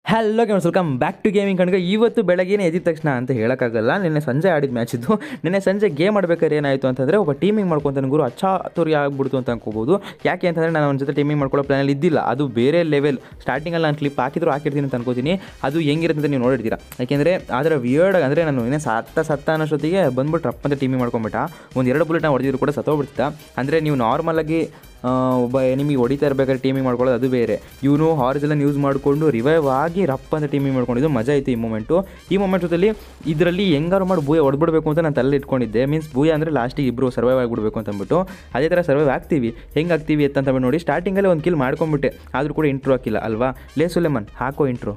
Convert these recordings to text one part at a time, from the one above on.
hello games welcome back to gaming ಕಣ್ಗೆ ಇವತ್ತು ಬೆಳಗ್ಗೆನೇ ಎದ್ದಿದ ತಕ್ಷಣ ಅಂತ ಹೇಳೋಕ್ಕಾಗಲ್ಲ ನಿನ್ನೆ ಸಂಜೆ ಆಡಿದ ಮ್ಯಾಚ್ ಇದು ನಿನ್ನೆ ಸಂಜೆ ಗೇಮ್ ಆಡ್ಬೇಕಾದ್ರೆ ಏನಾಯಿತು ಅಂತಂದರೆ ಒಬ್ಬ ಟೀಮಿಂಗ್ ಮಾಡ್ಕೊತಾನೆ ಗುರು ಅಚ್ಚಾತುರಿ ಆಗ್ಬಿಡ್ತು ಅಂತ ಅನ್ಕೋಬೋದು ಯಾಕೆ ಅಂತಂದರೆ ನಾನು ಅವನ ಜೊತೆ ಟೀಮಿಂಗ್ ಮಾಡ್ಕೊಳ್ಳೋ ಪ್ಲಾನಲ್ಲಿ ಇದ್ದಿಲ್ಲ ಅದು ಬೇರೆ ಲೆವೆಲ್ ಸ್ಟಾರ್ಟಿಂಗಲ್ಲಿ ನಾನು ಕ್ಲಿಪ್ ಹಾಕಿದ್ರು ಹಾಕಿರ್ತೀನಿ ಅಂತ ಅನ್ಕೋತೀನಿ ಅದು ಹೆಂಗಿರುತ್ತೆ ಅಂತ ನೀವು ನೋಡಿರ್ತೀರ ಯಾಕೆಂದರೆ ಅದರ ವಿಯರ್ಡ್ ಅಂದರೆ ನಾನು ಇನ್ನೇ ಸತ್ತ ಸತ್ತ ಅನ್ನೋಷ್ಟೊತ್ತಿಗೆ ಬಂದ್ಬಿಟ್ಟು ರಪ್ಪ ಅಂತ ಟೀಮಿಂಗ್ ಮಾಡ್ಕೊಂಬಿಟ್ಟ ಒಂದು ಎರಡು ಬುಲೆಟ್ ಹೊಡೆದಿದ್ರು ಕೂಡ ಸತ್ತೋಗ್ಬಿಡ್ತಿದ್ದ ಅಂದರೆ ನೀವು ನಾರ್ಮಲಾಗಿ ಆ, ಒಬ್ಬ ನಿಮಗೆ ಹೊಡಿತಾ ಇರ್ಬೇಕಾದ್ರೆ ಟೀಮಿಂಗ್ ಮಾಡ್ಕೊಳ್ಳೋದು ಅದು ಬೇರೆ ಇವನು ಹಾರ್ಸೆಲ್ಲ ಯೂಸ್ ಮಾಡಿಕೊಂಡು ರಿವೈವ್ ಆಗಿ ರಪ್ಪ ಅಂತ ಟೀಮಿಂಗ್ ಮಾಡ್ಕೊಂಡಿದ್ದು ಮಜಾ ಐತೆ ಈ ಮೂಮೆಂಟು ಈ ಮೂಮೆಂಟ್ ಜೊತೆಲಿ ಇದರಲ್ಲಿ ಹೆಂಗಾರು ಮಾಡಿ ಬೂಯ ಹೊಡ್ಬಿಡ್ಬೇಕು ಅಂತ ನಾನು ತಲೆ ಇಟ್ಕೊಂಡಿದ್ದೆ ಮೀನ್ಸ್ ಬೂಯ ಅಂದರೆ ಲಾಸ್ಟಿಗೆ ಇಬ್ಬರು ಸರ್ವೈವ್ ಆಗಿಬಿಡ್ಬೇಕು ಅಂತ ಅಂದ್ಬಿಟ್ಟು ಅದೇ ಥರ ಸರ್ವೈವ್ ಆಗ್ತೀವಿ ಹೆಂಗೆ ಆಗ್ತೀವಿ ಅಂತ ಅಂದ್ಬಿಟ್ಟು ನೋಡಿ ಸ್ಟಾರ್ಟಿಂಗಲ್ಲೇ ಒಂದು ಕಿಲ್ ಮಾಡ್ಕೊಂಬಿಟ್ಟೆ ಆದರೂ ಕೂಡ ಇಂಟ್ರೋ ಹಾಕಿಲ್ಲ ಅಲ್ವಾ ಲೇ ಸುಲೆಮನ್ ಹಾಕೋ ಇಂಟ್ರೋ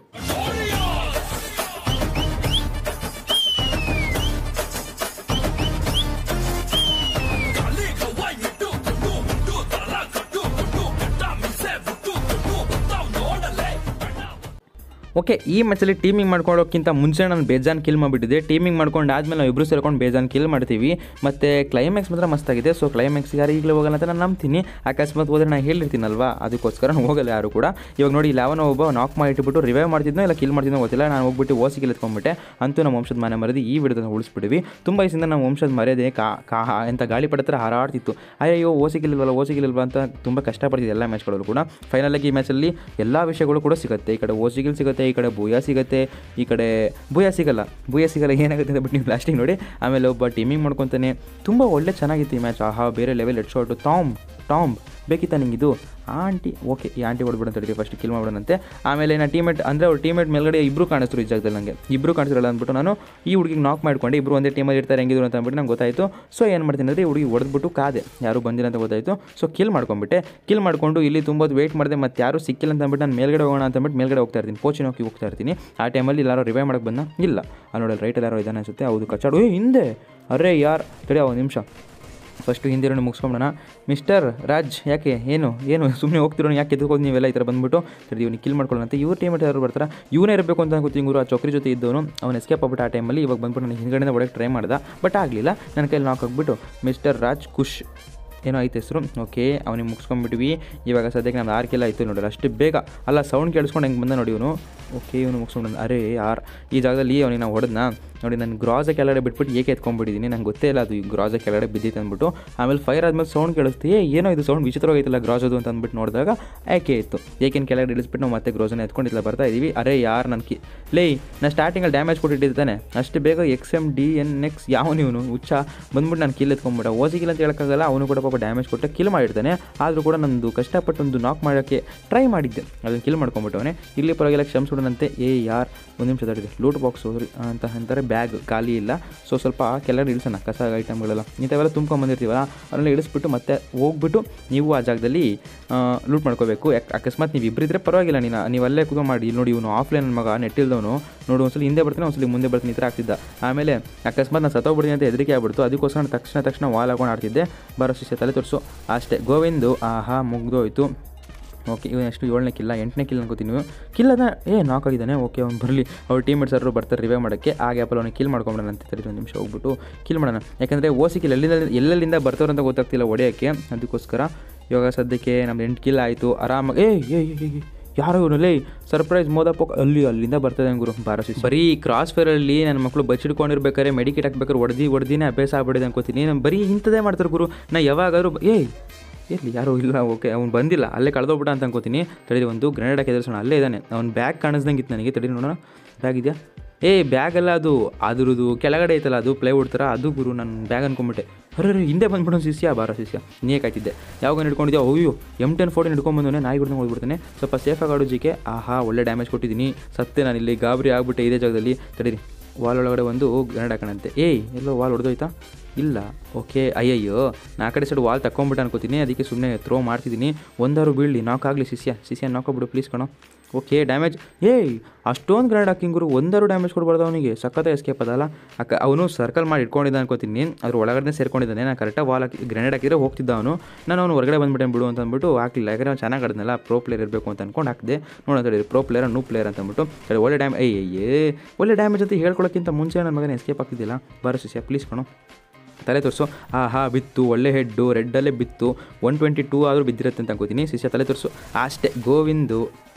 ಓಕೆ ಈ ಮ್ಯಾಚಲ್ಲಿ ಟೀಮಿಂಗ್ ಮಾಡ್ಕೊಳ್ಳೋಕ್ಕಿಂತ ಮುಂಚೆ ನಾನು ಬೇಜಾನ್ ಕಿಲ್ ಮಾಡಿಬಿಟ್ಟಿದ್ದೆ ಟೀಮಿಂಗ್ ಮಾಡ್ಕೊಂಡು ಆದಮೇಲೆ ನಾವು ಇಬ್ಬರು ಸೇರ್ಕೊಂಡು ಬೇಜಾನ್ ಕಿಲ್ ಮಾಡ್ತೀವಿ ಮತ್ತು ಕ್ಲೈಮ್ಯಾಕ್ಸ್ ಮಾತ್ರ ಮಸ್ತಾಗಿದೆ ಸೊ ಕ್ಲೈಮ್ಯಾಕ್ಸ್ ಯಾರು ಈಗಲೇ ಹೋಗಲ್ಲ ಅಂತ ನಾನು ನಂಬ್ತೀನಿ ಅಕಸ್ಮಾತ್ ಹೋದ್ರೆ ನಾನು ಹೇಳಿರ್ತೀನಲ್ವಾ ಅದಕ್ಕೋಸ್ಕರ ನಾನು ಹೋಗಲ್ಲ ಯಾರು ಕೂಡ ಇವಾಗ ನೋಡಿ ಇಲ್ಲಿ ಯಾವನೋ ಒಬ್ಬ ನಾಕ್ ಮಾಡಿ ಇಟ್ಬಿಟ್ಟು ರಿವೈವ್ ಮಾಡ್ತಿದ್ನೋ ಇಲ್ಲ ಕಿಲ್ ಮಾಡ್ತಿದ್ನೋ ಗೊತ್ತಿಲ್ಲ ನಾನು ಹೋಗ್ಬಿಟ್ಟು ಓಸಿ ಕಿಲ್ ಎತ್ಕೊಂಡ್ಬಿಟ್ಟೆ ಅಂತೂ ನಮ್ಮ ವಂಶದ ಮನೆ ಮರದಿ ಈ ವಿಡಿಯೋದ ಉಳಿಸ್ಬಿಟ್ಟಿವಿ ತುಂಬ ದಿವಸದಿಂದ ನಮ್ಮ ವಂಶದ ಮರ್ಯಾದೆ ಕಾ ಕಾ ಅಂತ ಗಾಳಿ ಪಡತ್ರ ಹಾರಾಡ್ತಿತ್ತು ಅಯ್ಯೋ ಓಸಿ ಕಿಲ್ವಲ್ಲ ಓಸಿ ಕಿಲ್ವಾ ಅಂತ ತುಂಬ ಕಷ್ಟಪಡ್ತಿದ್ದೆ ಎಲ್ಲ ಮ್ಯಾಚ್ಗಳಲ್ಲೂ ಕೂಡ ಫೈನಲಾಗಿ ಈ ಮ್ಯಾಚಲ್ಲಿ ಎಲ್ಲ ವಿಷಯಗಳು ಕೂಡ ಸಿಗುತ್ತೆ ಈ ಕಡೆ ಓಸಿಗಿಲ್ ಸಿಗುತ್ತೆ ಈ ಕಡೆ ಬೂಯ ಸಿಗುತ್ತೆ ಈ ಕಡೆ ಬೂಯ ಸಿಗಲ್ಲ ಬೂಯ ಸಿಗಲ್ಲ ಏನಾಗುತ್ತೆ ಅಂತ ಬಿಟ್ಟು ನೀವು ಲಾಸ್ಟಿಗೆ ನೋಡಿ ಆಮೇಲೆ ಒಬ್ಬ ಟೀಮಿಂಗ್ ಮಾಡ್ಕೊತಾನೆ ತುಂಬ ಒಳ್ಳೆ ಚೆನ್ನಾಗಿತ್ತು ಈ ಮ್ಯಾಚ್ ಆಹಾ ಬೇರೆ ಲೆವೆಲ್ ಹೆಡ್ ಶಾಟು ಟಾಮ್ ಟಾಮ್ ಬೇಕಿತ್ತ ನಿಂಗಿದು ಆಂಟಿ ಓಕೆ ಈ ಆಂಟಿ ಹೊಡ್ಬಿಡು ಅಂತ ಹೇಳ್ತೀವಿ ಫಸ್ಟ್ ಕಿಲ್ ಮಾಡ್ಬಿಡೋಣಂತೆ ಆಮೇಲೆ ನಾನು ಟೀಮೇಟ್ ಅಂದರೆ ಅವ್ರ ಟೀಮೇಟ್ ಮೇಲ್ಗಡೆ ಇಬ್ಬರು ಕಾಣಿಸ್ರು ಈ ಜಾಗದಲ್ಲಿ ನನಗೆ ಇಬ್ಬರು ಕಾಣಿಸ್ರಲ್ಲ ಅಂದ್ಬಿಟ್ಟು ನಾನು ಈ ಹುಡುಗಿಗೆ ನಾಕ್ ಮಾಡ್ಕೊಂಡು ಇಬ್ಬರು ಒಂದೇ ಟೀಮಲ್ಲಿ ಇರ್ತಾರೆ ಹೆಂಗಿದ್ರು ಅಂತ ಅಂದ್ಬಿಟ್ಟು ನಂಗೆ ಗೊತ್ತಾಯಿತು ಸೊ ಏನು ಮಾಡ್ತೀನಿ ಅಂದರೆ ಈ ಹುಡುಗಿ ಹೊಡೆದ್ಬಿಟ್ಟು ಕಾದೆ ಯಾರು ಬಂದಿಲ್ಲ ಅಂತ ಗೊತ್ತಾಯಿತು ಸೊ ಕಿಲ್ ಮಾಡ್ಕೊಂಬಿಟ್ಟೆ ಕಿಲ್ ಮಾಡಿಕೊಂಡು ಇಲ್ಲಿ ತುಂಬ ಹೊತ್ತು ವೇಟ್ ಮಾಡಿದೆ ಮತ್ತೆ ಯಾರು ಸಿಕ್ಕಿಲ್ಲ ಅಂತ ಅಂದ್ಬಿಟ್ಟು ನಾನು ಮೇಲ್ಗಡೆ ಹೋಗೋಣ ಅಂತ ಅಂದ್ಬಿಟ್ಟು ಮೇಲ್ಗಡೆ ಹೋಗ್ತಾ ಇರ್ತೀನಿ ಕೋಚಿನ ಹೋಗಿ ಹೋಗ್ತಾ ಇರ್ತೀನಿ ಆ ಟೈಮಲ್ಲಿ ಯಾರೋ ರಿವೈವ್ ಮಾಡೋಕ್ಕೆ ಬಂದ ಇಲ್ಲ ಅಲ್ಲಿ ನೋಡಲ್ಲ ರೈಟಲ್ಲಿ ಯಾರೋ ಇದ್ದಾನೆ ಅನ್ಸುತ್ತೆ ಹೌದು ಕಚ್ಚಾಡು ಏ ಹಿಂದೆ ಅರೇ ಯಾರು ತಡಿ ಒಂದು ನಿಮಿಷ ಫಸ್ಟು ಹಿಂದಿರೋಣ ಮುಗಿಸ್ಕೊಂಬಿಡೋಣ ಮಿಸ್ಟರ್ ರಾಜ್ ಯಾಕೆ ಏನು ಏನು ಸುಮ್ಮನೆ ಹೋಗ್ತಿರೋ ಯಾಕೆ ಎದ್ಕೋದು ನೀವೆಲ್ಲ ಈ ಥರ ಬಂದ್ಬಿಟ್ಟು ಸರಿ ಇವ್ನು ಕಿಲ್ ಮಾಡ್ಕೊಳ್ಳೋಂತೆ ಇವ್ರ ಟೀಮೇಟ್ ಯಾರು ಬರ್ತಾರೆ ಇವನೇ ಇರಬೇಕು ಅಂತ ಗೊತ್ತಿ ಇವರು ಆ ಚೌಕ್ರಿ ಜೊತೆ ಇದ್ದವನು ಅವ್ನು ಎಸ್ಕೇಪ್ ಆಗ್ಬಿಟ್ಟು ಆ ಟೈಮಲ್ಲಿ ಇವಾಗ ಬಂದ್ಬಿಟ್ಟು ನನಗೆ ಹಿಂದ್ಗಡೆಯಿಂದ ಹೊಡಕ್ಕೆ ಟ್ರೈ ಮಾಡ್ದ ಬಟ್ ಆಗಲಿಲ್ಲ ನನ್ನ ಕೈಯಲ್ಲಿ ನಾಕ್ ಹೋಗ್ಬಿಟ್ಟು ಮಿಸ್ಟರ್ ರಾಜ್ ಖುಷ್ ಏನೋ ಐತೆ ಹೆಸರು ಓಕೆ ಅವನಿಗೆ ಮುಗಿಸ್ಕೊಂಡ್ಬಿಟ್ವಿ ಇವಾಗ ಸದ್ಯಕ್ಕೆ ನಮ್ದು ಆರು ಕಿಲ್ಲ ಆಯಿತು ನೋಡಿರಿ ಅಷ್ಟು ಬೇಗ ಅಲ್ಲ ಸೌಂಡ್ ಕೇಳಿಸ್ಕೊಂಡು ಹೆಂಗೆ ಬಂದ ನೋಡಿ ಇವನು ಓಕೆ ಇವನು ಮುಗಿಸ್ಕೊಂಡು ಅರೇ ಯಾರ್ ಈ ಜಾಗದಲ್ಲಿ ಅವನಿಗೆ ನಾವು ಹೊಡೆದ್ನಾ ನೋಡಿ ನಾನು ಗ್ರಾಸ ಕೆಳಗಡೆ ಬಿಟ್ಬಿಟ್ಟು ಏಕೆ ಎತ್ಕೊಂಡ್ಬಿಟ್ಟಿದ್ದೀನಿ ನಂಗೆ ಗೊತ್ತೇ ಇಲ್ಲ ಅದು ಈ ಗ್ರಾಸ ಕೆಳಗಡೆ ಬಿದ್ದಿತ್ತು ಅಂದ್ಬಿಟ್ಟು ಆಮೇಲೆ ಫೈರ್ ಆದ್ಮೇಲೆ ಸೌಂಡ್ ಕೇಳಿಸ್ತೀಯೇ ಏನೋ ಇದು ಸೌಂಡ್ ವಿಚಿತ್ರವಾಗೈತಲ್ಲ ಗ್ರಾಸದು ಅಂತ ಅಂದ್ಬಿಟ್ಟು ನೋಡಿದಾಗ ಏಕೆ ಇತ್ತು ಏಕೆನ್ ಕೆಳಗಡೆ ಇಳಿಸ್ಬಿಟ್ಟು ನಾವು ಮತ್ತೆ ಗ್ರೋಸನ್ನ ಎತ್ಕೊಂಡಿಲ್ಲ ಬರ್ತಾ ಇದೀವಿ ಅರೇ ಯಾರು ನನ್ನ ಕಿ ಲೇ ನಾನು ಸ್ಟಾರ್ಟಿಂಗಲ್ಲಿ ಡ್ಯಾಮೇಜ್ ಕೊಟ್ಟಿಟ್ಟಿದ್ದಾನೆ ಅಷ್ಟು ಬೇಗ X M D N X ಯಾವನು ಇವನು ಹುಚ್ಚ ಬಂದ್ಬಿಟ್ಟು ನಾನು ಕಿಲ್ ಎತ್ಕೊಂಡ್ಬಿಟ್ಟ ಓಸಿಗಿಲ್ಲ ಅಂತ ಹೇಳೋಕ್ಕಾಗಲ್ಲ ಅವನು ಕೂಡ ಪಾಪ ಡ್ಯಾಮೇಜ್ ಕೊಟ್ಟು ಕಿಲ್ ಮಾಡಿರ್ತಾನೆ ಆದರೂ ಕೂಡ ನಂದು ಕಷ್ಟಪಟ್ಟು ಒಂದು ನಾಕ್ ಮಾಡೋಕ್ಕೆ ಟ್ರೈ ಮಾಡಿದ್ದೆ ಅದನ್ನು ಕಿಲ್ ಮಾಡ್ಕೊಂಬಿಟ್ಟವನೇ ಇಲ್ಲಿ ಪರವಾಗಿಲ್ಲ ಕ್ಷಮಿಸ್ಬಿಡೋಣಂತೆ ಏ ಯಾರು ಒಂದು ನಿಮಿಷ ತಡಿದೆ ಲೂಟ್ ಬಾಕ್ಸ್ ಅಂತ ಅಂತಾರೆ ಬ್ಯಾಗ್ ಖಾಲಿ ಇಲ್ಲ ಸೊ ಸ್ವಲ್ಪ ಕೆಳಗಡೆ ಇಳಿಸೋಣ ಕಸ ಐಟಮ್ಗಳೆಲ್ಲ ಇಂಥವೆಲ್ಲ ತುಂಬ್ಕೊಂಬಂದಿರ್ತೀವಲ್ಲ ಅದನ್ನೆಲ್ಲ ಇಳಿಸ್ಬಿಟ್ಟು ಮತ್ತೆ ಹೋಗ್ಬಿಟ್ಟು ನೀವು ಆ ಜಾಗದಲ್ಲಿ ಲೂಟ್ ಮಾಡ್ಕೋಬೇಕು ಯಾಕೆ ಅಕಸ್ಮಾತ್ ನೀವು ಇಬ್ಬರಿದ್ರೆ ಪರವಾಗಿಲ್ಲ ನೀನು ನೀವು ಅಲ್ಲೇ ಕೂತ್ಕೊಂಡು ಮಾಡಿ ಇಲ್ಲಿ ನೋಡಿ ಇವನು ಆಫ್ಲೈನ್ ನನ್ನ ಮಗ ನೆಟ್ಟಿಲ್ದವನು ನೋಡಿ ಒಂದ್ಸಲ ಹಿಂದೆ ಬರ್ತಾನೆ ಒಂದ್ಸಲ ಮುಂದೆ ಬರ್ತಾನೆ ಈ ಥರ ಆಗ್ತಿದ್ದ ಆಮೇಲೆ ಅಕಸ್ಮಾತ್ ನಾನು ಸತ್ತೋಗ್ಬಿಡ್ತೀನಿ ಅಂತ ಹೆದರಿಕೆ ಆಗ್ಬಿಡ್ತು ಅದಕ್ಕೋಸ್ಕರ ನಾನು ತಕ್ಷಣ ತಕ್ಷಣ ವಾಲ್ ಹಾಕೊಂಡು ಆಡ್ತಿದ್ದೆ ಬರೋ ಶಿಷ್ಯ ತಲೆ ತೋರಿಸು ಅಷ್ಟೇ ಗೋವಿಂದು ಆಹಾ ಮುಗ್ದೋಯ್ತು ಓಕೆ ಇವನು ಎಷ್ಟು ಏಳನೇ ಕಿಲ್ಲ ಎಂಟನೇ ಕಿಲ್ ಅನ್ಕೋತೀನಿ ನೀವು ಕಿಲ್ ಅದ ಏ ನಾಕ್ ಆಗಿದ್ದಾನೆ ಓಕೆ ಅವ್ನು ಬರಲಿ ಅವ್ರ ಟೀಮೇಟ್ಸ್ ಎಲ್ಲರೂ ಬರ್ತಾರೆ ರಿವೈವ್ ಮಾಡೋಕ್ಕೆ ಆ ಗ್ಯಾಪಲ್ಲಿ ಅವನಿಗೆ ಕಿಲ್ ಮಾಡ್ಕೊಂಬಿಡೋಣ ಅಂತ ತಡಿ ಒಂದು ನಿಮಿಷ ಹೋಗ್ಬಿಟ್ಟು ಕಿಲ್ ಮಾಡೋಣ ಯಾಕಂದರೆ ಓಸಿ ಕಿಲ್ ಎಲ್ಲಿಂದ ಎಲ್ಲೆಲ್ಲಿಂದ ಬರ್ತಾವ್ರು ಅಂತ ಗೊತ್ತಾಗ್ತಿಲ್ಲ ಹೊಡೆಯೋಕ್ಕೆ ಅದಕ್ಕೋಸ್ಕರ ಇವಾಗ ಸದ್ಯಕ್ಕೆ ನಮ್ದು ಎಂಟು ಕಿಲ್ ಆಯಿತು ಆರಾಮಾಗಿ ಏ ಏ ಏ, ಏ, ಯಾರೋ ಇವನು ಲೇ ಸರ್ಪ್ರೈಸ್ ಮೋದಪ್ಪ ಅಲ್ಲಿ ಅಲ್ಲಿಂದ ಬರ್ತದೆ ಗುರು ಬಾರಸಿ ಬರೀ ಕ್ರಾಸ್ ಫೇರಲ್ಲಿ ನನ್ನ ಮಕ್ಕಳು ಬಚ್ಚಿಡ್ಕೊಂಡಿರ್ಬೇಕಾದ್ರೆ ಮೆಡಿಕೇಟ್ ಹಾಕ್ಬೇಕಾದ್ರೆ ಹೊಡೆದಿ ಹೊಡೆದಿನೇ ಅಭ್ಯಾಸ ಆಗ್ಬಿಡಿದೆ ಅನ್ಕೋತೀನಿ ನಾನು ಬರೀ ಇಂಥದೇ ಮಾಡ್ತಾರೆ ಗುರು ನಾ ಯಾವಾಗಾದ್ರೂ ಬ- ಏಯ್ ಇರಲಿ ಯಾರೂ ಇಲ್ಲ ಓಕೆ ಅವ್ನು ಬಂದಿಲ್ಲ ಅಲ್ಲೇ ಕಳೆದೋಗ್ಬಿಟ್ಟ ಅಂತ ಅನ್ಕೋತೀನಿ ತಡಿ ಒಂದು ಗ್ರೆನೇಡ್ ಹಾಕಿ ಎದುರಿಸೋಣ ಅಲ್ಲೇ ಇದ್ದಾನೆ ಅವ್ನು ಬ್ಯಾಗ್ ಕಾಣಿಸ್ದಂಗೆ ಇತ್ತು ನನಗೆ ತಡಿ ನೋಡೋಣ ಬ್ಯಾಗ್ ಇದೆಯಾ ಏ ಬ್ಯಾಗ್ ಅಲ್ಲ ಅದು ಅದ್ರದ್ದು ಕೆಳಗಡೆ ಐತಲ್ಲ ಅದು ಪ್ಲೈವುಡ್ ಥರ ಅದು ಗುರು ನಾನು ಬ್ಯಾಗ್ ಅನ್ಕೊಂಬಿಟ್ಟೆ ಅರೆ ಹಿಂದೆ ಬಂದ್ಬಿಡೋ ಶಿಷ್ಯ ಬಾರೋ ಶಿಷ್ಯ ನೀ ಕಾಯ್ತಿದ್ದೆ ಯಾವಾಗ ಹಿಡ್ಕೊಂಡಿದ್ದೆ ಅಯ್ಯೋ ಎಮ್ ಟೆನ್ ಫೋರ್ಟಿನ್ ಹಿಡ್ಕೊಂಬಂದವನೇ ನಾಯಿ ಹಿಡ್ಕೊಂಡು ಹೋಗ್ಬಿಡ್ತಾನೆ ಸ್ವಲ್ಪ ಸೇಫಾಗಿ ಆಡೋಜಿಕ್ಕೆ ಆಹಾ ಒಳ್ಳೆ ಡ್ಯಾಮೇಜ್ ಕೊಟ್ಟಿದ್ದೀನಿ ಸತ್ತೆ ನಾನು ಇಲ್ಲಿ ಗಾಬರಿ ಆಗ್ಬಿಟ್ಟೆ ಇದೇ ಜಾಗದಲ್ಲಿ ತಡೀರಿ ವಾಲ್ ಒಳಗಡೆ ಒಂದು ಗ್ರೆನೇಡ್ ಹಾಕೋಣಂತೆ ಏಯ್ ಎಲ್ಲೋ ವಾಲ್ ಹೊಡೆದೋಯ್ತಾ ಇಲ್ಲ ಓಕೆ ಅಯ್ಯಯ್ಯೋ ನಾ ಕಡೆ ಸೈಡ್ ವಾಲ್ ತಗೊಂಬಿಟ್ಟು ಅನ್ಕೋತೀನಿ ಅದಕ್ಕೆ ಸುಮ್ಮನೆ ಥ್ರೋ ಮಾಡ್ತಿದ್ದೀನಿ ಒಂದಾರು ಬೀಳಲಿ ನಾಕ್ ಆಗಲಿ ಶಿಷ್ಯ ಶಿಷ್ಯ ನಾಕೋಗ್ಬಿಡು ಪ್ಲೀಸ್ ಕಣೋ ಓಕೆ ಡ್ಯಾಮೇಜ್ ಏಯ್ ಅಷ್ಟೊಂದು ಗ್ರೆನೇಡ್ ಹಾಕಿಂಗುರು ಒಂದಾರು ಡ್ಯಾಮೇಜ್ ಕೊಡ್ಬಾರ್ದು ಅವನಿಗೆ ಸಖತ್ತ ಎಸ್ಕೇಪ್ ಅದಲ್ಲ ಅಕ್ಕ ಅವನು ಸರ್ಕಲ್ ಮಾಡಿ ಇಟ್ಕೊಂಡಿದ್ದ ಅನ್ಕೋತೀನಿ ಅದ್ರ ಒಳಗಡೆ ಸೇರ್ಕೊಂಡಿದ್ದಾನೆ ನಾನು ಕರೆಕ್ಟಾಗಿ ವಾಲ್ ಹಾಕಿ ಗ್ರೆನೇಡ್ ಹಾಕಿದ್ರೆ ಹೋಗ್ತಿದ್ದ ಅವನು ನಾನು ಅವನು ಹೊರಗಡೆ ಬಂದ್ಬಿಟ್ಟೆ ಬಿಡು ಅಂತ ಅಂದ್ಬಿಟ್ಟು ಹಾಕಲಿಲ್ಲ ಯಾಕಂದ್ರೆ ಅವ್ನು ಚೆನ್ನಾಗಿ ಆಡಿದ್ನಲ್ಲ ಪ್ರೋ ಪ್ಲೇಯರ್ ಇರಬೇಕು ಅಂತ ಅನ್ಕೊಂಡು ಹಾಕಿದೆ ನೋಡೋಣ ತಡಿ ಪ್ರೋ ಪ್ಲೇಯರ್ ನೂ ಪ್ಲೇಯರ್ ಅಂತ ಅಂದ್ಬಿಟ್ಟು ಸರಿ ಒಳ್ಳೆ ಡ್ಯಾಮ್ ಏಯ್ ಏ ಒಳ್ಳೆ ಡ್ಯಾಮೇಜ್ ಅಂತ ಹೇಳ್ಕೊಳ್ಳೋಕ್ಕಿಂತ ಮುಂಚೆ ನನ್ನ ಮಗನ ಎಸ್ಕೇಪ್ ಆಗ್ತಿದ್ದಿಲ್ಲ ಬಾರೋ ಶಿಷ್ಯ ಪ್ಲೀಸ್ ಕಣೋ ತಲೆ ತೋರಿಸು ಆಹಾ ಬಿತ್ತು ಒಳ್ಳೆ ಹೆಡ್ಡು ರೆಡ್ಡಲ್ಲೇ ಬಿತ್ತು ಒನ್ ಟ್ವೆಂಟಿ ಟೂ ಆದರೂ ಬಿದ್ದಿರುತ್ತೆ ಅಂತ ಅನ್ಕೋತೀನಿ ಶಿಷ್ಯ ತಲೆ ತೋರಿಸು ಅಷ್ಟೇ ಗೋವಿಂದು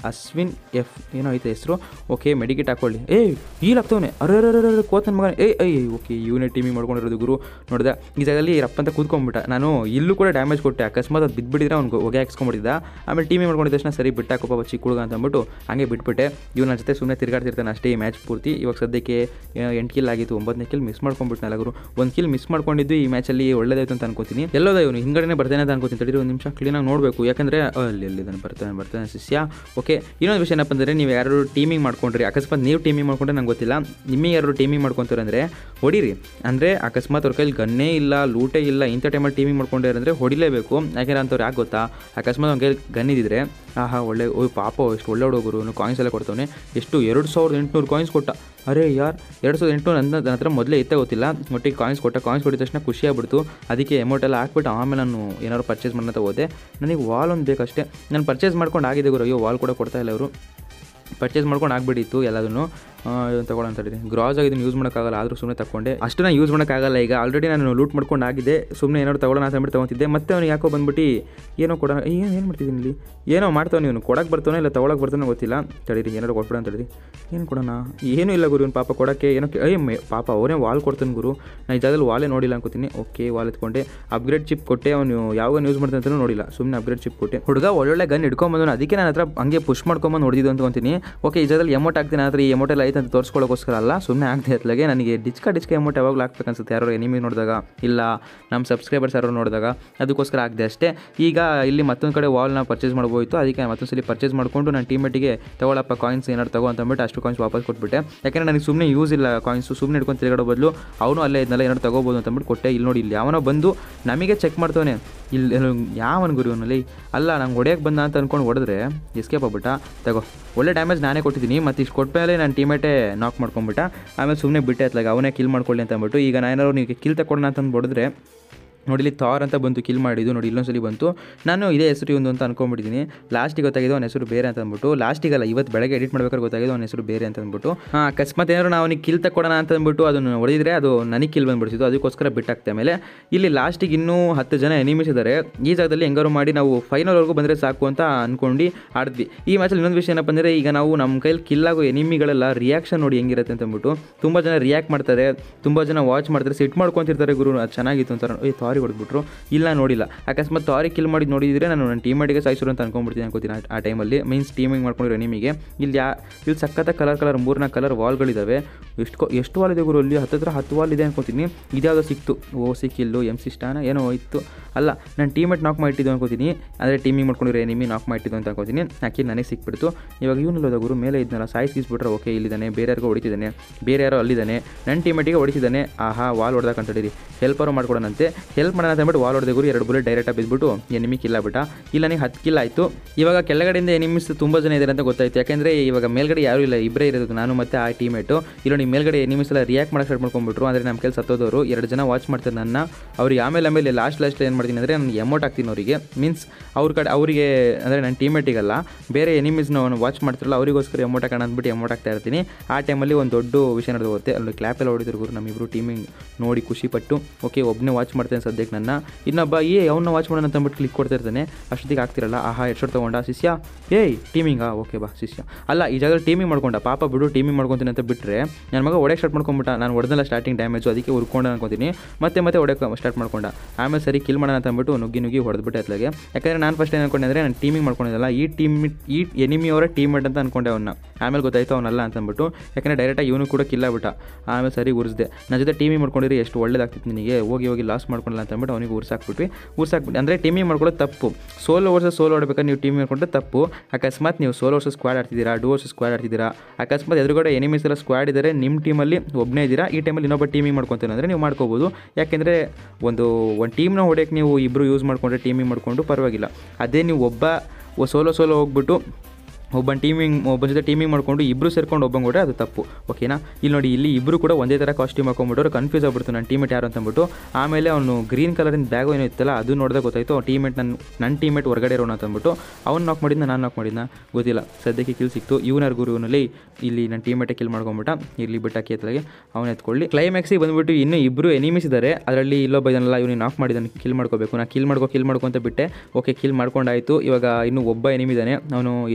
ಅಶ್ವಿನ್ ಎಫ್ ಏನೋ ಐತೆ ಹೆಸರು ಓಕೆ ಮೆಡಿಕೇಟ್ ಹಾಕೊಳ್ಳಿ ಏಯ್ ಈಲ್ ಆಗ್ತವನೆ ಅರೆ ಅರೆ ಕೋತನ ಮಗ ಏಯ್ ಏಯ್ ಓಕೆ ಇವನೇ ಟೀಮಿಂಗ್ ಮಾಡ್ಕೊಂಡಿರೋದು ಗುರು ನೋಡಿದೆ ಈ ಜಾಗದಲ್ಲಿ ರಪ್ಪ ಅಂತ ಕೂತ್ಕೊಂಡ್ಬಿಟ್ಟ ನಾನು ಇಲ್ಲೂ ಕೂಡ ಡ್ಯಾಮೇಜ್ ಕೊಟ್ಟೆ ಅಕಸ್ಮಾತ್ ಅದು ಬಿದ್ದುಬಿಟ್ಟಿದ್ರೆ ಅವ್ನು ಹೊಗೆ ಹಾಕ್ಸ್ಕೊಂಡ್ಬಿಟ್ಟಿದ್ದ ಆಮೇಲೆ ಟೀಮಿಂಗ್ ಮಾಡ್ಕೊಂಡಿದ್ದ ತಕ್ಷಣ ಸರಿ ಬಿಟ್ಟಾಕಪ್ಪ ಪಾಪ ಚಿಕ್ಕ ಹುಡುಗ ಅಂತ ಅಂದ್ಬಿಟ್ಟು ಹಂಗೆ ಬಿಟ್ಬಿಟ್ಟೆ ಇವ್ನ ನನ್ನ ಜೊತೆ ಸುಮ್ಮನೆ ತಿರ್ಗಾಡ್ತಿರ್ತಾನೆ ಅಷ್ಟೇ ಈ ಮ್ಯಾಚ್ ಪೂರ್ತಿ ಇವಾಗ ಸದ್ಯಕ್ಕೆ ಎಂಟು ಕಿಲ್ ಆಗಿತ್ತು ಒಂಬತ್ತನೇ ಕಿಲ್ ಮಿಸ್ ಮಾಡ್ಕೊಂಡ್ಬಿಟ್ನಲ್ಲ ಗುರು ಒಂದು ಕಿಲ್ ಮಿಸ್ ಮಾಡ್ಕೊಂಡಿದ್ದು ಈ ಮ್ಯಾಚಲ್ಲಿ ಒಳ್ಳೇದಾಯ್ತು ಅಂತ ಅನ್ಕೋತೀನಿ ಎಲ್ಲೋದ ಇವನು ಹಿಂಗಡೆ ಬರ್ತಾನೆ ಅಂತ ಅನ್ಕೋತೀನಿ ತಡೀರಿ ಒಂದು ನಿಮಿಷ ಕ್ಲೀನಾಗಿ ನೋಡಬೇಕು ಯಾಕಂದರೆ ಅಲ್ಲಿ ಎಲ್ಲಿದ್ದಾನೆ ಬರ್ತಾನೆ ಬರ್ತಾನೆ ಶಿಷ್ಯ ಓಕೆ ಇನ್ನೊಂದು ವಿಷಯ ಏನಪ್ಪ ಅಂದರೆ ನೀವು ಯಾರು ಟೀಮಿಂಗ್ ಮಾಡ್ಕೊಂಡ್ರಿ ಅಕಸ್ಮಾತ್ ನೀವು ಟೀಮಿಂಗ್ ಮಾಡ್ಕೊಂಡ್ರೆ ನಂಗೆ ಗೊತ್ತಿಲ್ಲ ನಿಮಗೆ ಯಾರು ಟೀಮಿಂಗ್ ಮಾಡ್ಕೊಂತಾರೆ ಅಂದರೆ ಹೊಡೀರಿ ಅಂದರೆ ಅಕಸ್ಮಾತ್ ಅವ್ರ ಕೈಲಿ ಗನ್ನೇ ಇಲ್ಲ ಲೂಟೇ ಇಲ್ಲ ಇಂಥ ಟೈಮಲ್ಲಿ ಟೀಮಿಂಗ್ ಮಾಡ್ಕೊಂಡ್ರೆ ಅಂದರೆ ಹೊಡಿಲೇಬೇಕು ಯಾಕೆಂದ್ರೆ ಅಂಥವ್ರು ಯಾಕೆ ಗೊತ್ತಾ ಅಕಸ್ಮಾತ್ ಅವ್ನ ಕೈಲಿ ಗನ್ ಇದ್ದಿದ್ರೆ ಆಹಾ ಒಳ್ಳೆ ಓಯ್ ಪಾಪ ಎಷ್ಟು ಒಳ್ಳೆ ಹುಡುಗರು ಕಾಯಿನ್ಸ್ ಎಲ್ಲ ಕೊಡ್ತಾನೆ ಎಷ್ಟು ಎರಡು ಸಾವಿರದ ಎಂಟುನೂರು ಕಾಯಿನ್ಸ್ ಕೊಟ್ಟ ಅರೆ ಯಾರ್ ಎರಡು ಸಾವಿರದ ಎಂಟುನೂರು ನನ್ನ ನನ್ನ ಹತ್ರ ಮೊದಲೇ ಇತ್ತ ಗೊತ್ತಿಲ್ಲ ಒಟ್ಟಿಗೆ ಕಾಯಿನ್ಸ್ ಕೊಟ್ಟ ಕಾಯಿನ್ಸ್ ಕೊಟ್ಟಿದ ತಕ್ಷಣ ಖುಷಿ ಆಗ್ಬಿಡ್ತು ಅದಕ್ಕೆ ಅಮೌಂಟ್ ಎಲ್ಲ ಹಾಕ್ಬಿಟ್ಟು ಆಮೇಲೆ ನಾನು ಏನಾದ್ರು ಪರ್ಚೇಸ್ ಮಾಡೋಣ ಹೋದೆ ನನಗೆ ವಾಲ್ ಒಂದು ಬೇಕಷ್ಟೇ ನಾನು ಪರ್ಚೇಸ್ ಮಾಡ್ಕೊಂಡು ಆಗಿದೆ ಗುರು ಅಯ್ಯೋ ವಾಲ್ ಕೂಡ ಕೊಡ್ತಾ ಇಲ್ಲ ಅವರು ಪರ್ಚೇಸ್ ಮಾಡ್ಕೊಂಡು ಆಗ್ಬಿಟ್ಟಿತ್ತು ಎಲ್ಲದನ್ನು ಇದನ್ನು ತಗೊಳ್ಳೋಂತ ಗ್ರಾಸ್ ಆಗಿ ಇದನ್ನು ಯೂಸ್ ಮಾಡೋಕ್ಕಾಗಲ್ಲ ಆದರೂ ಸುಮ್ಮನೆ ತಗೊಂಡೆ ಅಷ್ಟು ನಾನು ಯೂಸ್ ಮಾಡೋಕ್ಕಾಗಲ್ಲ ಈಗ ಆಲ್ರೆಡಿ ನಾನು ಲೂಟ್ ಮಾಡ್ಕೊಂಡು ಆಗಿದೆ ಸುಮ್ಮನೆ ಏನಾದ್ರು ತಗೊಳ್ಳೋಣ ಅಂತ ಅಂದ್ಬಿಟ್ಟು ತೊಗೊತಿದ್ದೆ ಮತ್ತೆ ಅವ್ನು ಯಾಕೋ ಬಂದ್ಬಿಟ್ಟು ಏನೋ ಕೊಡೋಣ ಏನು ಏನು ಮಾಡ್ತಿದ್ದೀನಿ ಇಲ್ಲಿ ಏನೋ ಮಾಡ್ತಾವೆ ಇವನು ಕೊಡಕ್ಕೆ ಬರ್ತಾನೆ ಇಲ್ಲ ತೊಗೊಳಕ್ಕೆ ಬರ್ತಾನೆ ಗೊತ್ತಿಲ್ಲ ತಡೀರಿ ಏನಾದ್ರು ಕೊಟ್ಬಿಡ ಅಂತ ತಡೀರಿ ಏನು ಕೊಡೋಣ ಏನೂ ಇಲ್ಲ ಗುರು ಇವ್ನು ಪಾಪ ಕೊಡೋಕ್ಕೆ ಏನೋ ಕೇ- ಅಯ್ಯ ಮೆ ಪಾಪ ಅವನೇ ವಾಲ್ ಕೊಡ್ತಾನೆ ಗುರು ನಾನು ಈ ಜಾಗದಲ್ಲಿ ವಾಲೇ ನೋಡಿಲ್ಲ ಅನ್ಕೋತೀನಿ ಓಕೆ ವಾಲ್ ಎತ್ಕೊಂಡೆ ಅಪ್ಗ್ರೇಡ್ ಚಿಪ್ ಕೊಟ್ಟೆ ಅವನು ಯಾವಾಗ ಯೂಸ್ ಮಾಡ್ತಾನೆ ಅಂತಲೂ ನೋಡಿಲ್ಲ ಸುಮ್ಮನೆ ಅಪ್ಗ್ರೇಡ್ ಚಿಪ್ ಕೊಟ್ಟೆ ಹುಡುಗ ಒಳ್ಳೊಳ್ಳೆ ಗನ್ ಹಿಡ್ಕೊಂಬಂದು ಅದಕ್ಕೆ ನಾನು ಹತ್ರ ಹಂಗೆ ಪುಷ್ ಮಾಡ್ಕೊಂಬಂದು ಹೊಡೆದಿದ್ದು ಅಂದ್ಕೊತೀನಿ ಓಕೆ ಈ ಜಾಗದಲ್ಲಿ ಎಮೌಂಟ್ ಹಾಕ್ತೀನಿ ಆದರೆ ಈ ಎಮೌಂಟ್ ಎಲ್ಲ ಐತೆ ಅಂತ ತೋರಿಸ್ಕೊಳ್ಳೋಕ್ಕೋಸ್ಕರ ಅಲ್ಲ ಸುಮ್ಮನೆ ಆಗದೆ ಅತ್ಲಾಗೆ ನನಗೆ ಡಿಚ್ಕ ಡಿಚ್ಕ ಎಮೌಂಟ್ ಯಾವಾಗಲೂ ಹಾಕ್ಬೇಕು ಅನ್ಸುತ್ತೆ ಯಾರೋ ಎನಿಮಿ ನೋಡಿದಾಗ ಇಲ್ಲ ನಮ್ಮ ಸಬ್ಸ್ಕ್ರೈಬರ್ಸ್ ಯಾರೋ ನೋಡಿದಾಗ ಅದಕ್ಕೋಸ್ಕರ ಆಗದೆ ಅಷ್ಟೇ ಈಗ ಇಲ್ಲಿ ಮತ್ತೊಂದು ಕಡೆ ವಾಲ್ನ ಪರ್ಚೇಸ್ ಮಾಡ್ಬೋಯಿತು ಅದಕ್ಕೆ ಮತ್ತೊಂದು ಸಲ ಪರ್ಚೇಸ್ ಮಾಡಿಕೊಂಡು ನಾನು ಟೀಮೇಟಿಗೆ ತಗೊಳಪ್ಪ ಕಾಯಿನ್ಸ್ ಏನಾರು ತಗೋ ಅಂತ ಅಂದ್ಬಿಟ್ಟು ಅಷ್ಟು ಕಾಯಿನ್ಸ್ ವಾಪಸ್ ಕೊಟ್ಬಿಟ್ಟೆ ಯಾಕಂದರೆ ನನಗೆ ಸುಮ್ಮನೆ ಯೂಸ್ ಇಲ್ಲ ಕಾಯಿನ್ಸು ಸುಮ್ಮನೆ ಹಿಡ್ಕೊಂಡು ತಿರುಗಾಡೋ ಬದಲು ಅವನು ಅಲ್ಲೇ ಇದನ್ನೆಲ್ಲ ಏನಾರು ತಗೋಬೋದು ಅಂತ ಅಂದ್ಬಿಟ್ಟು ಕೊಟ್ಟೆ ಇಲ್ಲಿ ನೋಡಿ ಇಲ್ಲಿ ಯಾವನೋ ಬಂದು ನಮಗೆ ಚೆಕ್ ಮಾಡ್ತವನೆ ಇಲ್ಲಿ ಯಾವನ ಗುರು ಇವನಲ್ಲಿ ಅಲ್ಲ ನಂಗೆ ಹೊಡೆಯಕ್ಕೆ ಬಂದ ಅಂತ ಅಂದ್ಕೊಂಡು ಹೊಡೆದ್ರೆ ಎಸ್ಕೇಪ್ ಆಗ್ಬಿಟ್ಟ ತಗೋ ಒಳ್ಳೆ ಡ್ಯಾಮೇಜ್ ನಾನೇ ಕೊಟ್ಟಿದ್ದೀನಿ ಮತ್ತು ಇಷ್ಟು ಕೊಟ್ಮೇಲೆ ನನ್ನ ಟೀಮೇಟೇ ನಾಕ್ ಮಾಡ್ಕೊಂಬಿಟ್ಟ ಆಮೇಲೆ ಸುಮ್ಮನೆ ಬಿಟ್ಟೆ ಅತ್ಲಾಗ ಅವನೇ ಕಿಲ್ ಮಾಡ್ಕೊಳ್ಳಿ ಅಂತ ಅಂದ್ಬಿಟ್ಟು ಈಗ ನಾನು ಏನಾದ್ರು ನೀವು ಕಿಲ್ ತಗೊಳ್ಳೋಣ ಅಂತ ಹೊಡೆದ್ರೆ ನೋಡಿ ಇಲ್ಲಿ ಥಾರ್ ಅಂತ ಬಂತು ಕಿಲ್ ಮಾಡಿದ್ದು ನೋಡಿ ಇಲ್ಲೊಂದ್ಸಲಿ ಬಂತು ನಾನು ಇದೇ ಹೆಸರು ಇವಂದು ಅಂತ ಅನ್ಕೊಂಡ್ಬಿಟ್ಟಿದ್ದೀನಿ ಲಾಸ್ಟಿಗೆ ಗೊತ್ತಾಗಿದ್ದು ಅವನ ಹೆಸರು ಬೇರೆ ಅಂತ ಅಂದ್ಬಿಟ್ಟು ಲಾಸ್ಟಿಗಲ್ಲ ಇವತ್ತು ಬೆಳಗ್ಗೆ ಎಡಿಟ್ ಮಾಡ್ಬೇಕಾದ್ರೆ ಗೊತ್ತಾಗಿದ್ದು ಅವನ ಹೆಸರು ಬೇರೆ ಅಂತ ಅಂದ್ಬಿಟ್ಟು ಹಾಂ ಅಕಸ್ಮಾತ್ ಏನಾದ್ರು ನಾವು ಅವನಿಗೆ ಕಿಲ್ ತಗೊಳ್ಳೋಣ ಅಂತ ಅಂದ್ಬಿಟ್ಟು ಅದನ್ನು ಹೊಡೆದಿದ್ರೆ ಅದು ನನಗೆ ಕಿಲ್ ಬಂದ್ಬಿಡ್ತಿದ್ದು ಅದಕ್ಕೋಸ್ಕರ ಬಿಟ್ಟಾಗ್ತೆ ಆಮೇಲೆ ಇಲ್ಲಿ ಲಾಸ್ಟಿಗೆ ಇನ್ನೂ ಹತ್ತು ಜನ ಎನಿಮಿಸ್ ಇದ್ದಾರೆ ಈ ಜಾಗದಲ್ಲಿ ಹೆಂಗಾರು ಮಾಡಿ ನಾವು ಫೈನಲ್ವರೆಗೂ ಬಂದರೆ ಸಾಕು ಅಂತ ಅಂದ್ಕೊಂಡು ಆಡಿದ್ವಿ ಈ ಮ್ಯಾಚಲ್ಲಿ ಇನ್ನೊಂದು ವಿಷಯ ಏನಪ್ಪ ಅಂದರೆ ಈಗ ನಾವು ನಮ್ಮ ಕೈಲಿ ಕಿಲ್ ಆಗೋ ಎನಿಮಿಗಳೆಲ್ಲ ರಿಯಾಕ್ಷನ್ ನೋಡಿ ಹೆಂಗಿರುತ್ತೆ ಅಂತ ಅಂದ್ಬಿಟ್ಟು ತುಂಬ ಜನ ರಿಯಾಕ್ಟ್ ಮಾಡ್ತಾರೆ ತುಂಬ ಜನ ವಾಚ್ ಮಾಡ್ತಾರೆ ಸಿಟ್ ಮಾಡ್ಕೊತಿರ್ತಾರೆ ಗುರು ಅದು ಚೆನ್ನಾಗಿತ್ತು ಅಂತಾರೆ ಏ ತಾರಿ ಹೊಡೆದ್ಬಿಟ್ರು ಇಲ್ಲ ನೋಡಿಲ್ಲ ಅಕಸ್ಮಾತ್ ತಾರಿ ಕಿಲ್ ಮಾಡಿ ನೋಡಿದ್ರೆ ನಾನು ನನ್ನ ಟೀಮೇಟಿಗೆ ಸಾಯಿಸರು ಅಂತ ಅನ್ಕೊಂಡ್ಬಿಡ್ತೀನಿ ಅನ್ಕೋತೀನಿ ಆ- ಆ ಟೈಮಲ್ಲಿ ಮೀನ್ಸ್ ಟೀಮಿಂಗ್ ಮಾಡ್ಕೊಂಡಿರೋ ನಿಮಗೆ ಇಲ್ಲಿ ಯಾ ಇಲ್ಲಿ ಸಖತ್ತ ಕಲರ್ ಕಲರ್ ಮೂರ್ನಾಲ್ಕು ಕಲರ್ ವಾಲ್ಗಳಿದ್ದಾವೆ ಎಷ್ಟು ಕೊ- ಎಷ್ಟು ವಾಲ್ ಇದೆ ಗುರು ಅಲ್ಲಿ ಹತ್ತತ್ರ ಹತ್ತು ವಾಲ್ ಇದೆ ಅನ್ಕೋತೀನಿ ಇದ್ಯಾವುದೋ ಸಿಕ್ತು ಓ ಸಿಕ್ಕಿಲ್ಲು ಎಮ್ ಸಿ ಸ್ಟಾನ ಏನೋ ಹೋಯ್ತು ಅಲ್ಲ ನಾನು ಟೀಮೇಟ್ ನಾಕ್ ಮಾಡಿಟ್ಟಿದ್ದು ಅನ್ಕೋತೀನಿ ಅಂದರೆ ಟೀಮಿಂಗ್ ಮಾಡ್ಕೊಂಡಿರೋ ಎನಿಮಿ ನಾಕ್ ಮಾಡಿಟ್ಟಿದ್ದು ಅಂತ ಅನ್ಕೋತೀನಿ ಹಾಕಿ ನನಗೆ ಸಿಕ್ಬಿಡ್ತು ಇವಾಗ ಇವನು ಗುರು ಮೇಲೆ ಇದ್ನಲ್ಲ ಸಾಯಿಸ್ಬಿಟ್ರೆ ಓಕೆ ಇಲ್ಲಿದ್ದಾನೆ ಬೇರೆ ಯಾರಿಗೂ ಹೊಡಿತಿದ್ದಾನೆ ಬೇರೆ ಯಾರೋ ಅಲ್ಲಿದ್ದಾನೆ ನನ್ನ ಟೀಮೇಟಿಗೆ ಹೊಡಿತಿದ್ದಾನೆ ಆಹಾ ವಾಲ್ ಹೊಡೆದಾಗ ಅಂತಡಿರಿ ಹೆಲ್ಪರು ಮಾಡ್ಕೊಡೋಣಂತೆ ಹೆಲ್ಪ್ ಮಾಡೋಣ ಅಂತ ಅಂದ್ಬಿಟ್ಟು ವಾಲ್ ಹೊಡೆದ ಗುರು ಎರಡು ಬುಲೆಟ್ ಡೈರೆಕ್ಟಾಗಿ ಬಿದ್ದುಬಿಟ್ಟು ಎನಿಮಿ ಕಿಲ್ಲ ಬಿಟ್ಟ ಇಲ್ಲ ನನಗೆ ಹತ್ತು ಕಿಲ್ಲ ಆಯಿತು ಇವಾಗ ಕೆಳಗಡೆಯಿಂದ ಎನಿಮಿಸ್ ತುಂಬ ಜನ ಇದ್ದಾರೆ ಅಂತ ಗೊತ್ತಾಯ್ತು ಯಾಕೆಂದರೆ ಇವಾಗ ಮೇಲ್ಗಡೆ ಯಾರೂ ಇಲ್ಲ ಇಬ್ಬರೇ ಇರೋದು ನಾನು ಮತ್ತು ಆ ಟೀಮೇಟು ಇಲ್ಲ ನೀವು ಮೇಲ್ಗಡೆ ಎನಿಮಿಸ್ ಎಲ್ಲ ರಿಯಾಕ್ಟ್ ಮಾಡಕ್ಕೆ ಸ್ಟಾರ್ಟ್ ಮಾಡ್ಕೊಂಡ್ಬಿಟ್ರು ಅಂದರೆ ನಮ್ಮ ಕೆಲಸ ಸತ್ತೋದವರು ಎರಡು ಜನ ವಾಚ್ ಮಾಡ್ತಾರೆ ನನ್ನ ಅವ್ರಿಗೆ ಆಮೇಲೆ ಆಮೇಲೆ ಲಾಸ್ಟ್ ಲಾಸ್ಟ್ ಏನು ಮಾಡ್ತೀನಿ ಅಂದರೆ ನಾನು ಎಮೌಂಟ್ ಹಾಕ್ತೀನಿ ಅವರಿಗೆ ಮೀನ್ಸ್ ಅವ್ರ ಕಡೆ ಅವರಿಗೆ ಅಂದರೆ ನನ್ನ ಟೀಮೇಟಿಗಲ್ಲ ಬೇರೆ ಎನಿಮೀಸ್ನ ಅವನು ವಾಚ್ ಮಾಡ್ತಿರಲ್ಲ ಅವರಿಗೋಸ್ಕರ ಎಮೌಂಟ್ ಹಾಕೋಣ ಅಂದ್ಬಿಟ್ಟು ಎಮೌಂಟ್ ಹಾಕ್ತಾ ಇರ್ತೀನಿ ಆ ಟೈಮಲ್ಲಿ ಒಂದು ದೊಡ್ಡ ವಿಷಯ ನಡೆದು ಹೋಗುತ್ತೆ ಅಲ್ಲಿ ಕ್ಲಾಪ್ ಎಲ್ಲ ಹೊಡಿದ್ರು ಗುರು ನಮ್ಮಿಬ್ರು ಟೀಮಿಂಗ್ ನೋಡಿ ಖುಷಿ ಪಟ್ಟು ಓಕೆ ಒಬ್ಬನೇ ವಾಚ್ ಮಾಡ್ತೇನೆ ಸದ್ಯಕ್ಕೆ ನನ್ನ ಇನ್ನೊಬ್ಬ ಏ ಅವನ್ನ ವಾಚ್ ಮಾಡೋಣ ಅಂತ ಅಂದ್ಬಿಟ್ಟು ಕ್ಲಿಕ್ ಕೊಡ್ತಾ ಇರ್ತಾನೆ ಅಷ್ಟೊತ್ತಿಗೆ ಆಗ್ತಿರಲ್ಲ ಆಹಾ ಹೆಡ್ಶಾಟ್ ತೊಗೊಂಡ ಶಿಷ್ಯ ಏಯ್ ಟೀಮಿಂಗಾ ಓಕೆ ಬಾ ಶಿಷ್ಯ ಅಲ್ಲ ಈ ಜಾಗದಲ್ಲಿ ಟೀಮಿಂಗ್ ಮಾಡ್ಕೊಂಡ ಪಾಪ ಬಿಡು ಟೀಮಿಂಗ್ ಮಾಡ್ಕೊತೀನಿ ಅಂತ ಬಿಟ್ಟರೆ ನನ್ನ ಮಗ ಹೊಡೆಯಕ್ಕೆ ಸ್ಟಾರ್ಟ್ ಮಾಡ್ಕೊಂಬಿಟ್ಟ ನಾನು ಹೊಡೆದಲ್ಲ ಸ್ಟಾರ್ಟಿಂಗ್ ಡ್ಯಾಮೇಜು ಅದಕ್ಕೆ ಉರ್ಕೊಂಡು ಅನ್ಕೊತೀನಿ ಮತ್ತೆ ಮತ್ತೆ ಹೊಡೆಯಕ್ಕೆ ಸ್ಟಾರ್ಟ್ ಮಾಡ್ಕೊಂಡ ಆಮೇಲೆ ಸರಿ ಕಿಲ್ ಮಾಡೋಣ ಅಂತ ಅಂದ್ಬಿಟ್ಟು ನುಗ್ಗಿ ನುಗ್ಗಿ ಹೊಡೆದ್ಬಿಟ್ಟೆ ಅತ್ಲಾಗೆ ಯಾಕಂದರೆ ನಾನು ಫಸ್ಟ್ ಏನು ಅನ್ಕೊಂಡೆ ಅಂದರೆ ನಾನು ಟೀಮಿಂಗ್ ಮಾಡ್ಕೊಂಡಿದ್ದಲ್ಲ ಈ ಟೀಮ್ ಈ ಎನಿಮಿ ಅವರ ಟೀಮೇಟ್ ಅಂತ ಅನ್ಕೊಂಡೆ ಅವನ್ನ ಆಮೇಲೆ ಗೊತ್ತಾಯ್ತು ಅವನಲ್ಲ ಅಂತ ಅಂದ್ಬಿಟ್ಟು ಯಾಕಂದರೆ ಡೈರೆಕ್ಟಾಗಿ ಇವನು ಕೂಡ ಕಿಲ್ಲ ಬಿಟ್ಟ ಆಮೇಲೆ ಸರಿ ಉರಿಸ್ದೆ ನನ್ನ ಜೊತೆ ಟೀಮಿಂಗ್ ಮಾಡ್ಕೊಂಡಿರಿ ಎಷ್ಟು ಒಳ್ಳೇದಾಗ್ತಿತ್ತು ನಿನಗೆ ಹೋಗಿ ಹೋಗಿ ಲಾಸ್ ಮಾಡ್ಕೊಳ್ಳಲ್ಲ ಅಂತ ಅಂದ್ಬಿಟ್ಟು ಅವನಿಗೆ ಉರ್ಸಾಕ್ಬಿಟ್ವಿ ಉರ್ಸಾಕ್ಬಿಟ್ಟು ಅಂದರೆ ಟೀಮಿಂಗ್ ಮಾಡ್ಕೊಳ್ಳೋದು ತಪ್ಪು ಸೋಲೋ ವರ್ಸಸ್ ಸೋಲೋ ಆಡ್ಬೇಕಾದ್ರೆ ನೀವು ಟೀಮ್ ಮಾಡ್ಕೊಂಡ್ರೆ ತಪ್ಪು ಅಕಸ್ಮಾತ್ ನೀವು ಸೋಲೋ ವರ್ಸಸ್ ಸ್ಕ್ವಾಡ್ ಆಡ್ತಿದ್ದೀರಾ ಡೂ ವರ್ಸಸ್ ಸ್ಕ್ವಾಡ್ ಆಡ್ತಿದ್ದೀರಾ ಅಕಸ್ಮಾತ್ ಎದುರುಗಡೆ ಎನಿಮೀಸ್ ಎಲ್ಲ ಸ್ಕ್ವಾಡ್ ಇದ್ದಾರೆ ನಿಮ್ಮ ಟೀಮಲ್ಲಿ ಒಬ್ಬನೇ ಇದ್ದೀರಾ ಈ ಟೈಮಲ್ಲಿ ಇನ್ನೊಬ್ಬ ಟೀಮಿಂಗ್ ಮಾಡ್ಕೊತೀನಿ ಅಂದರೆ ನೀವು ಮಾಡ್ಕೋಬೋದು ಯಾಕೆಂದರೆ ಒಂದು ಒಂದು ಟೀಮ್ನ ಹೊಡೆಯೋಕ್ಕೆ ನೀವು ಇಬ್ಬರು ಯೂಸ್ ಮಾಡಿಕೊಂಡ್ರೆ ಟೀಮಿಂಗ್ ಮಾಡಿಕೊಂಡು ಪರವಾಗಿಲ್ಲ ಅದೇ ನೀವು ಒಬ್ಬ ಸೋಲೋ ಸೋಲೋ ಹೋಗ್ಬಿಟ್ಟು ಒಬ್ಬನ ಟೀಮಿಂಗ್ ಒಬ್ಬನ ಜೊತೆ ಟೀಮಿಂಗ್ ಮಾಡ್ಕೊಂಡು ಇಬ್ಬರು ಸೇರ್ಕೊಂಡು ಒಬ್ಬಂಗೆ ಹೊಡ್ರೆ ಅದು ತಪ್ಪು ಓಕೆನಾ ಇಲ್ಲಿ ನೋಡಿ ಇಲ್ಲಿ ಇಬ್ಬರು ಕೂಡ ಒಂದೇ ಥರ ಕಾಸ್ಟ್ಯೂಮ್ ಹಾಕೊಂಡ್ಬಿಟ್ಟು ಕನ್ಫ್ಯೂಸ್ ಆಗ್ಬಿಡ್ತು ನನ್ನ ಟೀಮೇಟ್ ಯಾರು ಅಂತ ಅಂದ್ಬಿಟ್ಟು ಆಮೇಲೆ ಅವನು ಗ್ರೀನ್ ಕಲರಿನ ಬ್ಯಾಗ್ ಏನೋ ಇತ್ತಲ್ಲ ಅದು ನೋಡಿದಾಗ ಗೊತ್ತಾಯಿತು ಟೀಮೇಟ್ ನನ್ನ ನನ್ನ ಟೀಮೇಟ್ ಹೊರಗಡೆ ಇರೋಣ ಅಂತ ಅಂದ್ಬಿಟ್ಟು ಅವ್ನು ನಾಕ್ ಮಾಡಿದ್ನ ನಾನು ನಾಕ್ ಮಾಡಿದ್ನ ಗೊತ್ತಿಲ್ಲ ಸದ್ಯಕ್ಕೆ ಕಿಲ್ ಸಿಕ್ತು ಇವನರ್ ಗುರುವಿನಲ್ಲಿ ಇಲ್ಲಿ ನನ್ನ ಟೀಮೇಟೇ ಕಿಲ್ ಮಾಡ್ಕೊಂಬಿಟ್ಟ ಇಲ್ಲಿ ಬಿಟ್ಟಾಕಿ ಎತ್ತಲಾಗೆ ಅವನು ಎತ್ಕೊಳ್ಳಿ ಕ್ಲೈಮ್ಯಾಕ್ಸಿಗೆ ಬಂದ್ಬಿಟ್ಟು ಇನ್ನೂ ಇಬ್ಬರು ಎನಿಮಿಸ್ ಇದ್ದಾರೆ ಅದರಲ್ಲಿ ಇಲ್ಲೊಬ್ಬ ಇದನ್ನೆಲ್ಲ ಇವನು ನಾಕ್ ಮಾಡಿದ್ದಾನೆ ಕಿಲ್ ಮಾಡ್ಕೋಬೇಕು ನಾ ಕಿಲ್ ಮಾಡ್ಕೋ ಕಿಲ್ ಮಾಡ್ಕೊ ಅಂತ ಬಿಟ್ಟೆ ಓಕೆ ಕಿಲ್ ಮಾಡ್ಕೊಂಡಾಯಿತು ಇವಾಗ ಇನ್ನೂ ಒಬ್ಬ ಎನಿಮಿ ಇದ್ದಾನೆ ಅವನು ಇಲ್ಲೇ ಇದ್ದಾನಲ್ಲ ಗುರು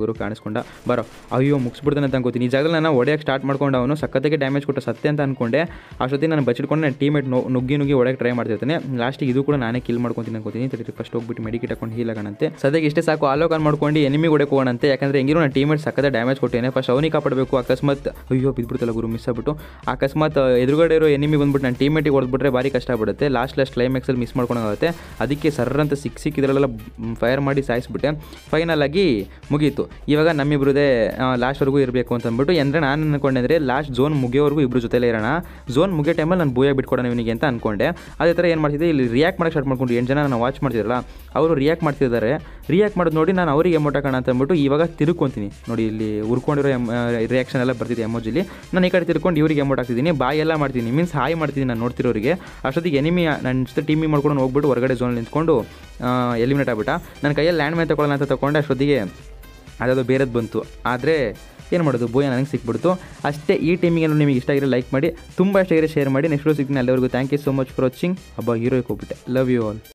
ಗುರು ಕಾಣಿಸ್ಕೊಂಡ ಬರೋ ಅಯ್ಯೋ ಮುಗಿಸ್ಬಿಡ್ತಾನೆ ಅಂತ ಅನ್ಕೋತೀನಿ ಈ ಜಾಗದಲ್ಲಿ ನಾನು ಹೊಡೆಯೋಕ್ಕೆ ಸ್ಟಾರ್ಟ್ ಮಾಡ್ಕೊಂಡು ಅವನು ಸಖತ್ತಿಗೆ ಡ್ಯಾಮೇಜ್ ಕೊಟ್ಟು ಸತ್ಯ ಅಂತ ಅನ್ಕೊಂಡೆ ಅಷ್ಟೊತ್ತಿಗೆ ನಾನು ಬಚ್ಚಿಟ್ಕೊಂಡು ನನ್ನ ಟೀಮೇಟ್ ನುಗ್ಗಿ ನುಗ್ಗಿ ಹೊಡೆಯಕ್ಕೆ ಟ್ರೈ ಮಾಡ್ತಿರ್ತಾನೆ ಲಾಸ್ಟಿಗೆ ಇದು ಕೂಡ ನಾನೇ ಕಿಲ್ ಮಾಡ್ಕೊತೀನಿ ಅನ್ಕೋತೀನಿ ತಡಿ ಫಸ್ಟ್ ಹೋಗ್ಬಿಟ್ಟು ಮೆಡಿಕೇಟ್ ಹಾಕೊಂಡು ಹೀಲ್ ಆಗೋಣಂತೆ ಸದ್ಯಕ್ಕೆ ಇಷ್ಟೇ ಸಾಕು ಆಲೋಕ್ ಆನ್ ಮಾಡ್ಕೊಂಡು ಎನಿಮಿ ಹೊಡೆಗೆ ಹೋಗೋಣಂತೆ ಯಾಕಂದ್ರೆ ಹೆಂಗಿರೋ ನನ್ನ ಟೀಮೇಟ್ ಸಕ್ಕತ್ತ ಡ್ಯಾಮೇಜ್ ಕೊಟ್ಟೇನೆ ಫಸ್ಟ್ ಅವನಿಗೆ ಕಾಪಾಡಬೇಕು ಅಕಸ್ಮಾತ್ ಅಯ್ಯೋ ಬಿದ್ಬಿಡ್ತಲ್ಲ ಗುರು ಮಿಸ್ ಆಗ್ಬಿಟ್ಟು ಅಕಸ್ಮಾತ್ ಎದುರುಗಡೆ ಇರೋ ಎನಿಮಿ ಬಂದ್ಬಿಟ್ಟು ನನ್ನ ಟೀಮೇಟಿಗೆ ಹೊಡೆದ್ಬಿಟ್ರೆ ಭಾರಿ ಕಷ್ಟ ಆಗ್ಬಿಡುತ್ತೆ ಲಾಸ್ಟ್ ಲಾಸ್ಟ್ ಕ್ಲೈಮ್ಯಾಕ್ಸಲ್ಲಿ ಮಿಸ್ ಮಾಡ್ಕೊಳಾಗುತ್ತೆ ಅದಕ್ಕೆ ಸರ್ರ ಅಂತ ಸಿಕ್ ಸಿಕ್ ಇದರಲ್ಲೆಲ್ಲ ಫೈರ್ ಮಾಡಿ ಸಾಯಿಸ್ಬಿಟ್ಟೆ ಫೈನಲ್ ಆಗಿ ಮುಗೀತು ಇವಾಗ ನಮ್ಮಿಬ್ರದೇ ಲಾಸ್ಟ್ವರೆಗೂ ಇರಬೇಕು ಅಂತ ಅಂದ್ಬಿಟ್ಟು ಅಂದರೆ ನಾನು ಅನ್ಕೊಂಡೆ ಅಂದರೆ ಲಾಸ್ಟ್ ಝೋನ್ ಮುಗಿಯೋವರೆಗೂ ಇಬ್ಬರು ಜೊತೆಲೇ ಇರೋಣ ಝೋನ್ ಮುಗಿಯೋ ಟೈಮಲ್ಲಿ ನಾನು ಬೂಯ ಬಿಟ್ಕೊಡೋಣ ಇವನಿಗೆ ಅಂತ ಅನ್ಕೊಂಡೆ ಅದೇ ಥರ ಏನು ಮಾಡ್ತಿದ್ದೆ ಇಲ್ಲಿ ರಿಯಾಕ್ಟ್ ಮಾಡೋಕ್ಕೆ ಸ್ಟಾರ್ಟ್ ಮಾಡ್ಕೊಂಡು ಎಂಟು ಜನ ನಾನು ವಾಚ್ ಮಾಡ್ತಿದ್ರಲ್ಲ ಅವರು ರಿಯಾಕ್ಟ್ ಮಾಡ್ತಿದ್ದಾರೆ ರಿಯಾಕ್ಟ್ ಮಾಡೋದು ನೋಡಿ ನಾನು ಅವರಿಗೆ ಎಮೋಟ್ ಹಾಕೋಣ ಅಂತ ಅಂದ್ಬಿಟ್ಟು ಇವಾಗ ತಿರುಕೊಂತೀನಿ ನೋಡಿ ಇಲ್ಲಿ ಉರ್ಕೊಂಡಿರೋ ಎಮ್ ರಿಯಾಕ್ಷನ್ ಎಲ್ಲ ಬರ್ತಿದೆ ಎಮೋಜಿಲಿ ನಾನು ಈ ಕಡೆ ತಿರ್ಕೊಂಡು ಇವರಿಗೆ ಎಮೋಟ್ ಹಾಕ್ತಿದ್ದೀನಿ ಬಾಯ್ ಎಲ್ಲ ಮಾಡ್ತೀನಿ ಮೀನ್ಸ್ ಹಾಯ್ ಮಾಡ್ತಿದ್ದೀನಿ ನಾನು ನೋಡ್ತಿರೋರಿಗೆ ಅಷ್ಟೊತ್ತಿಗೆ ಎನಿಮಿ ನನ್ನ ಜೊತೆ ಟೀಮಿಂಗ್ ಮಾಡ್ಕೊಂಡು ಹೋಗ್ಬಿಟ್ಟು ಹೊರಗಡೆ ಝೋನಲ್ಲಿ ನಿಂತ್ಕೊಂಡು ಎಲಿಮಿನೇಟ್ ಆಗ್ಬಿಟ್ಟ ನನ್ನ ಕೈಯಲ್ಲಿ ಲ್ಯಾಂಡ್ ಮೇಲೆ ತಗೊಳ್ಳೋಣ ಅಂತ ತಗೊಂಡೆ ಅಷ್ಟೊತ್ತಿಗೆ ಅದಾವುದು ಬೇರೆದು ಬಂತು ಆದರೆ ಏನು ಮಾಡೋದು ಬೋಯ ನನಗೆ ಸಿಕ್ಬಿಡ್ತು ಅಷ್ಟೇ ಈ ಟೀಮಿಗೆ ನಿಮಗೆ ಇಷ್ಟ ಆಗಿರೋ ಲೈಕ್ ಮಾಡಿ ತುಂಬ ಇಷ್ಟ ಆಗಿರೋ ಶೇರ್ ಮಾಡಿ ನೆಕ್ಸ್ಟ್ ಸಿಗ್ತೀನಿ ಅಲ್ಲಿವರೆಗೂ thank you so much for watching ಹಬ್ಬ ಹೀರೋಗೆ ಹೋಗ್ಬಿಟ್ಟೆ ಲವ್ ಯು ಆಲ್